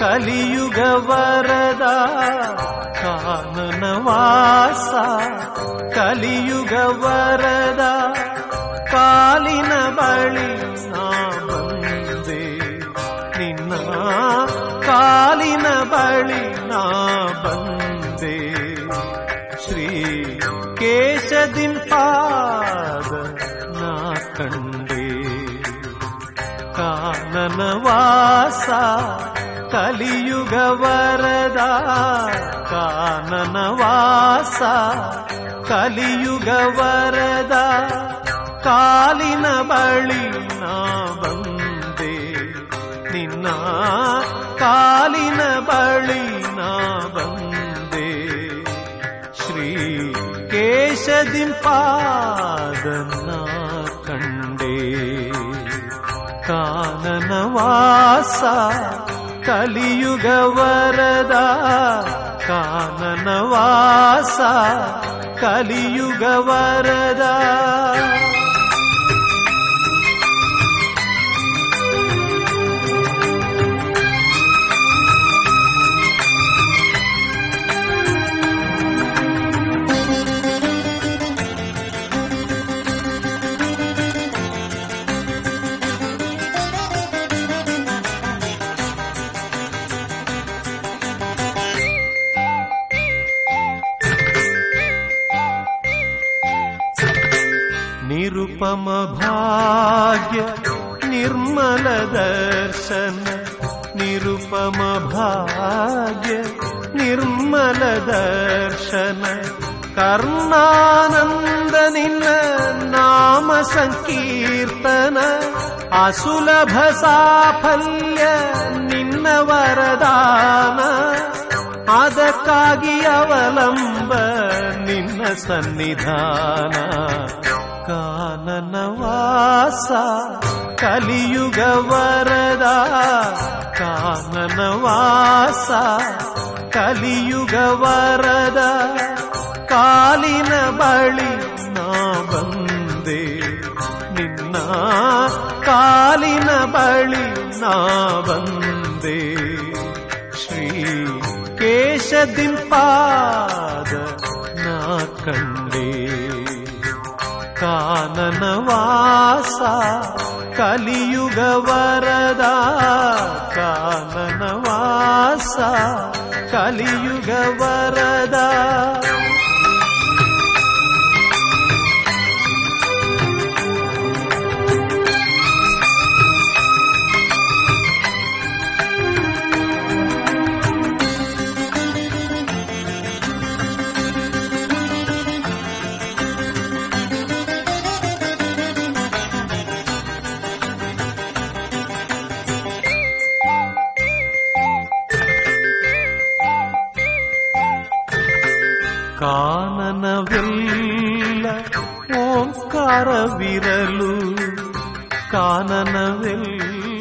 ಕಲಿಯುಗ ವರದ ಕಾನನ ವಾಸ ಕಲಿಯುಗ ವರದ ಕಾಲಿನ ಬಳಿ ನಾ ಬಂದೆ ನಿನ್ನ ಕಾಲಿನ ಬಳಿ ನಾ ಬಂದೆ ಶ್ರೀ ಕೇಶದಿನ್ ಪಾದ ನಾ ಕಂಡೆ ಕಾನನ ವಾಸ ಕಲಿಯುಗ ವರದ ಕಾನನ ವಾಸ ಕಲಿಯುಗ ವರದ ಕಾಲಿನ ಬಳಿ ನಾ ಬಂದೆ ನಿನ್ನ ಕಾಲಿನ ಬಳಿ ನಾ ಬಂದೆ ಶ್ರೀ ಕೇಶದಿಂಪಾದನ್ನ ಕಂಡೆ ಕಾನನ ವಾಸ ಕಲಿಯುಗ ವರದ ಕಾನನ ವಾಸ ಕಲಿಯುಗ ವರದ ನಿರುಪಮ ಭಾಗ್ಯ ನಿರ್ಮಲ ದರ್ಶನ ನಿರುಪಮ ಭಾಗ್ಯ ನಿರ್ಮಲ ದರ್ಶನ ಕರ್ಣಾನಂದ ನಿನ್ನ ನಾಮ ಸಂಕೀರ್ತನ ಅಸುಲಭ ಸಾಫಲ್ಯ ನಿನ್ನ ವರದಾನ ಅದಕ್ಕಾಗಿ ಅವಲಂಬ ನಿನ್ನ ಸನ್ನಿಧಾನ ಕಾನನ ವಾಸ ಕಲಿಯುಗ ವರದ ಕಾನನ ವಾಸ ಕಲಿಯುಗ ವರದ ಕಾಲಿನ ಬಳಿ ನಾ ಬಂದೆ ನಿನ್ನ ಕಾಲಿನ ಬಳಿ ನಾ ಬಂದೆ ಶ್ರೀ ಕೇಶದಿಂಪಾದ ನಾ ಕಂಡೆ ಕಾನನ ವಾಸ ಕಲಿಯುಗ ವರದ ಕಾನನ ವಾಸ ಕಲಿಯುಗ ವರದ ಕಾನನವೆಲ್ಲ ಓಂಕಾರವಿರಲು ಕಾನನವೆಲ್ಲ